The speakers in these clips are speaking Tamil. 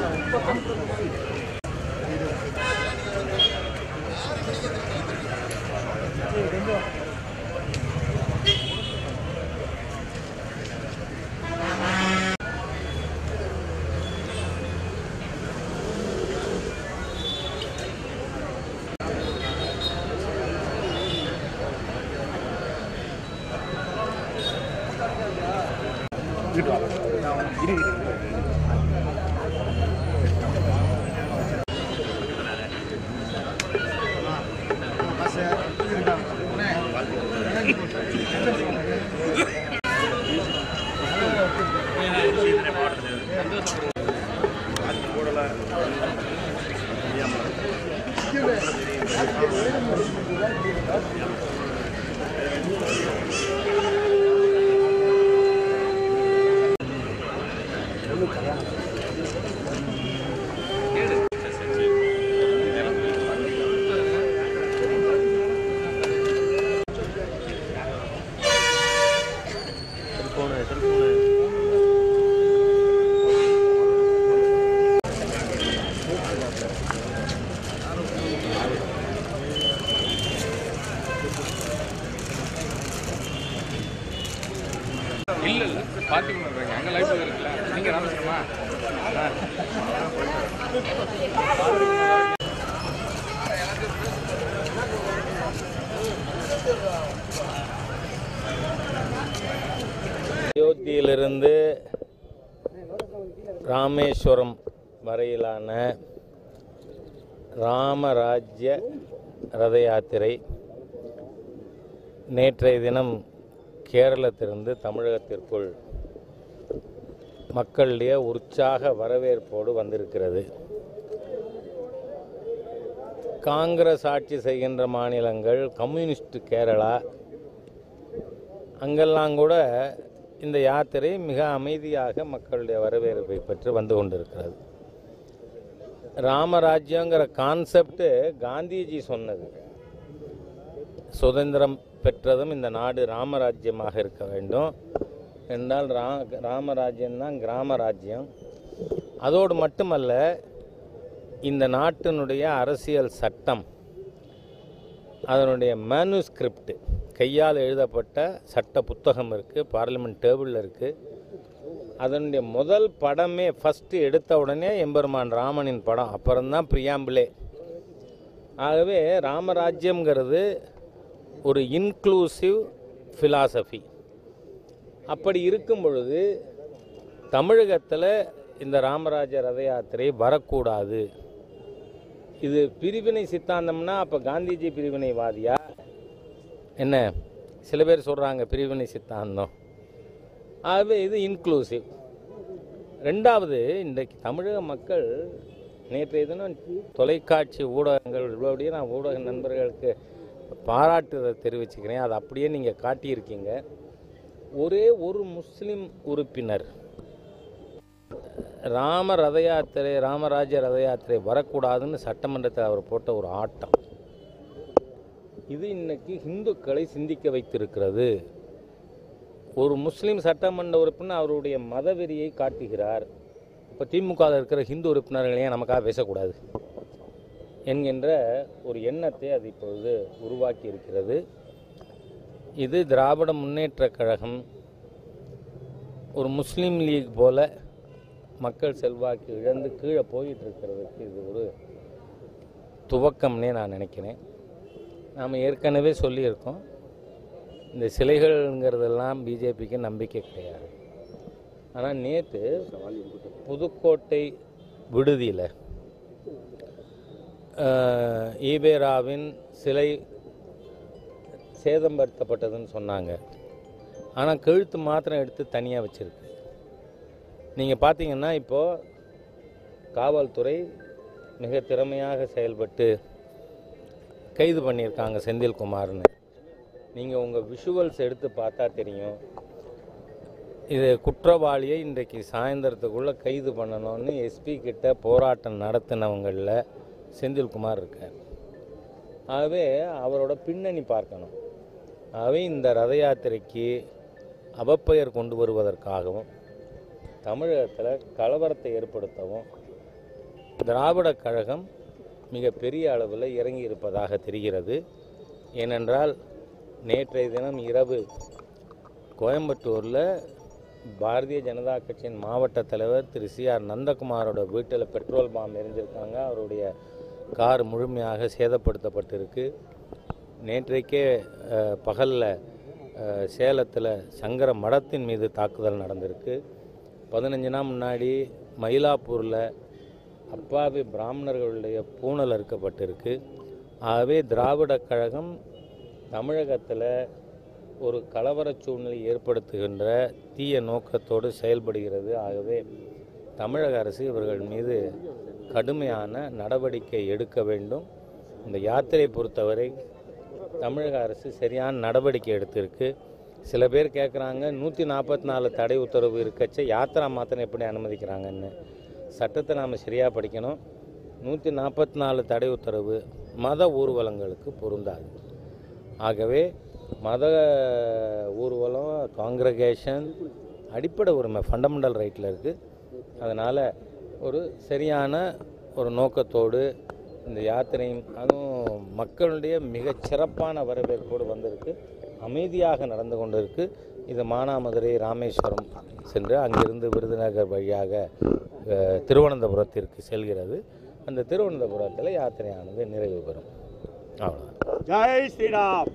இல்ல இல்ல பார்ட்டி பண்ணுறாங்க அங்கே லைஃப் இருக்குல்ல நீங்க ராமேஸ்வரமா ஆ. அயோத்தியிலிருந்து ராமேஸ்வரம் வரையிலான ராமராஜ்ய ரத யாத்திரை நேற்றைய தினம் கேரளத்திலிருந்து தமிழகத்திற்குள் மக்களுடைய உற்சாக வரவேற்போடு வந்திருக்கிறது காங்கிரஸ் ஆட்சி செய்கின்ற மாநிலங்கள் கம்யூனிஸ்ட் கேரளா அங்கெல்லாம் கூட இந்த யாத்திரை மிக அமைதியாக மக்களுடைய வரவேற்பை பெற்று வந்து கொண்டிருக்கிறது ராமராஜ்யங்கிற கான்செப்ட் காந்திஜி சொன்னது சுதந்திரம் பெற்றதும் இந்த நாடு ராமராஜ்யமாக இருக்க வேண்டும் என்றால் ரா ராமராஜ்யம்தான் கிராம ராஜ்யம் அதோடு மட்டுமல்ல இந்த நாட்டினுடைய அரசியல் சட்டம் அதனுடைய மேனுஸ்கிரிப்ட் கையால் எழுதப்பட்ட சட்ட புத்தகம் இருக்குது பார்லிமெண்ட் டேபிளில் இருக்குது அதனுடைய முதல் படமே ஃபஸ்ட்டு எடுத்த உடனே எம்பெருமான் ராமனின் படம் அப்புறம்தான் பிரியாம்பிளே ஆகவே ராமராஜ்யம்ங்கிறது ஒரு இன்க்ளூசிவ் ஃபிலாசபி அப்படி இருக்கும் பொழுது தமிழகத்தில் இந்த ராமராஜ ரத யாத்திரை வரக்கூடாது இது பிரிவினை சித்தாந்தம்னா அப்போ காந்திஜி பிரிவினைவாதியா என்ன சில பேர் சொல்கிறாங்க பிரிவினை சித்தாந்தம் ஆகவே இது இன்க்ளூசிவ் ரெண்டாவது இன்றைக்கு தமிழக மக்கள் நேற்றைய தினம் தொலைக்காட்சி ஊடகங்கள் இவ்வளோடைய நான் ஊடக நண்பர்களுக்கு பாராட்டுதை தெரிவிச்சுக்கிறேன் அதை அப்படியே நீங்கள் காட்டியிருக்கீங்க ஒரே ஒரு முஸ்லீம் உறுப்பினர் ராம ரத யாத்திரை ராமராஜ ரத யாத்திரை வரக்கூடாதுன்னு சட்டமன்றத்தில் அவர் போட்ட ஒரு ஆட்டம் இது இன்னைக்கு இந்துக்களை சிந்திக்க வைத்திருக்கிறது ஒரு முஸ்லீம் சட்டமன்ற உறுப்பினர் அவருடைய மதவெறியை காட்டுகிறார் இப்போ திமுகவில் இருக்கிற ஹிந்து உறுப்பினர்களையும் நமக்காக பேசக்கூடாது என்கின்ற ஒரு எண்ணத்தை அது இப்பொழுது உருவாக்கி இருக்கிறது இது திராவிட முன்னேற்றக் கழகம் ஒரு முஸ்லீம் லீக் போல மக்கள் செல்வாக்கு இழந்து கீழே போயிட்டு இருக்கிறதுக்கு இது ஒரு துவக்கம்னே நான் நினைக்கிறேன் நாம் ஏற்கனவே சொல்லியிருக்கோம் இந்த சிலைகள்ங்கிறதெல்லாம் பிஜேபிக்கு நம்பிக்கை கிடையாது ஆனால் நேற்று புதுக்கோட்டை விடுதியில் ஈபேராவின் சிலை சேதப்படுத்தப்பட்டதுன்னு சொன்னாங்க ஆனால் கழுத்து மாத்திரம் எடுத்து தனியாக வச்சுருக்கு நீங்கள் பார்த்தீங்கன்னா இப்போது காவல்துறை மிக திறமையாக செயல்பட்டு கைது பண்ணியிருக்காங்க செந்தில்குமார்னு நீங்கள் உங்கள் விஷுவல்ஸ் எடுத்து பார்த்தா தெரியும் இது குற்றவாளியை இன்றைக்கு சாயந்தரத்துக்குள்ளே கைது பண்ணணும்னு எஸ்பி கிட்ட போராட்டம் நடத்தினவங்களில் செந்தில்குமார் இருக்கார் ஆகவே அவரோட பின்னணி பார்க்கணும் ஆகவே இந்த ரத யாத்திரைக்கு அவப்பெயர் கொண்டு வருவதற்காகவும் தமிழகத்தில் கலவரத்தை ஏற்படுத்தவும் திராவிடக் கழகம் மிக பெரிய அளவில் இறங்கி இருப்பதாக தெரிகிறது ஏனென்றால் நேற்றைய தினம் இரவு கோயம்புத்தூரில் பாரதிய ஜனதா கட்சியின் மாவட்ட தலைவர் திரு சி ஆர் நந்தகுமாரோட வீட்டில் பெட்ரோல் பாம் எரிஞ்சிருக்காங்க அவருடைய கார் முழுமையாக சேதப்படுத்தப்பட்டிருக்கு நேற்றைக்கே பகலில் சேலத்தில் சங்கர மடத்தின் மீது தாக்குதல் நடந்திருக்கு பதினஞ்சு நாள் முன்னாடி மயிலாப்பூரில் அப்பாவி பிராமணர்களுடைய பூணல் அறுக்கப்பட்டிருக்கு ஆகவே திராவிடக் கழகம் தமிழகத்தில் ஒரு கலவர சூழ்நிலை ஏற்படுத்துகின்ற தீய நோக்கத்தோடு செயல்படுகிறது ஆகவே தமிழக அரசு இவர்கள் மீது கடுமையான நடவடிக்கை எடுக்க வேண்டும் இந்த யாத்திரை பொறுத்தவரை தமிழக அரசு சரியான நடவடிக்கை எடுத்திருக்கு சில பேர் கேட்குறாங்க நூற்றி நாற்பத்தி நாலு தடை உத்தரவு இருக்கச்ச யாத்திரா மாத்திரம் எப்படி அனுமதிக்கிறாங்கன்னு சட்டத்தை நாம் சரியாக படிக்கணும் நூற்றி நாற்பத்தி நாலு தடை உத்தரவு மத ஊர்வலங்களுக்கு பொருந்தாது ஆகவே மத ஊர்வலம் காங்கிரகேஷன் அடிப்படை உரிமை ஃபண்டமெண்டல் ரைட்டில் இருக்குது அதனால் ஒரு சரியான ஒரு நோக்கத்தோடு இந்த யாத்திரையும் அதுவும் மக்களுடைய மிகச் சிறப்பான வரவேற்போடு வந்திருக்கு அமைதியாக நடந்து கொண்டு இருக்கு இது மானாமதுரை ராமேஸ்வரம் சென்று அங்கிருந்து விருதுநகர் வழியாக அஹ், திருவனந்தபுரத்திற்கு செல்கிறது அந்த திருவனந்தபுரத்தில் யாத்திரையானது நிறைவு பெறும் அவ்வளோதான் ஜெய் ஸ்ரீராம்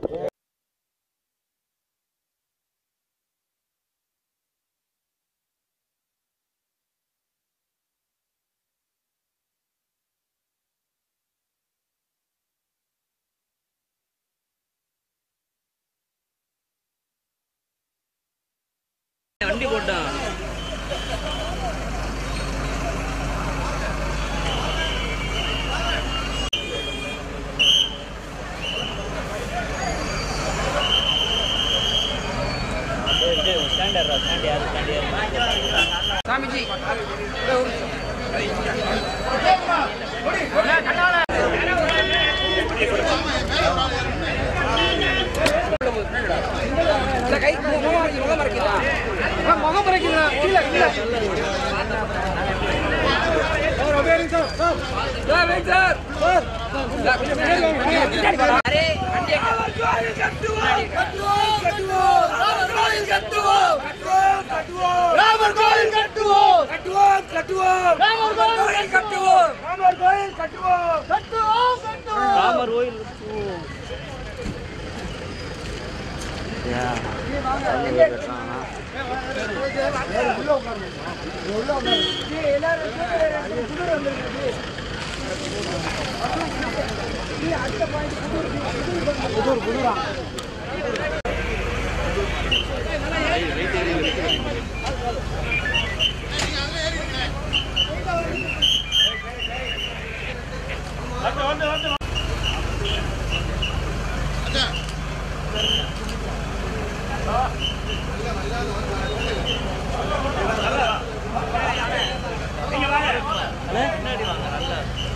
வண்டி போட்டான் சாமிஜி கை முகம் மறைக்குது முகம் மறைக்குதா முகம் மறைக்குதா கீழே கீழே அரே ராமர் கோயில் கட்டுவோம் கட்டுவோம் கட்டுவோம் ராமர் கோயில் கட்டுவோம் ராமர் கோயில் கட்டுவோம் கட்டுவோம் கட்டுவோம் ராமர் கோயில் கட்டுவோம்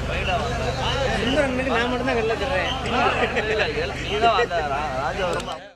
நான் மட்டும் தான் வெளில தர்றேன் நீதான் வந்த ராஜா வருமா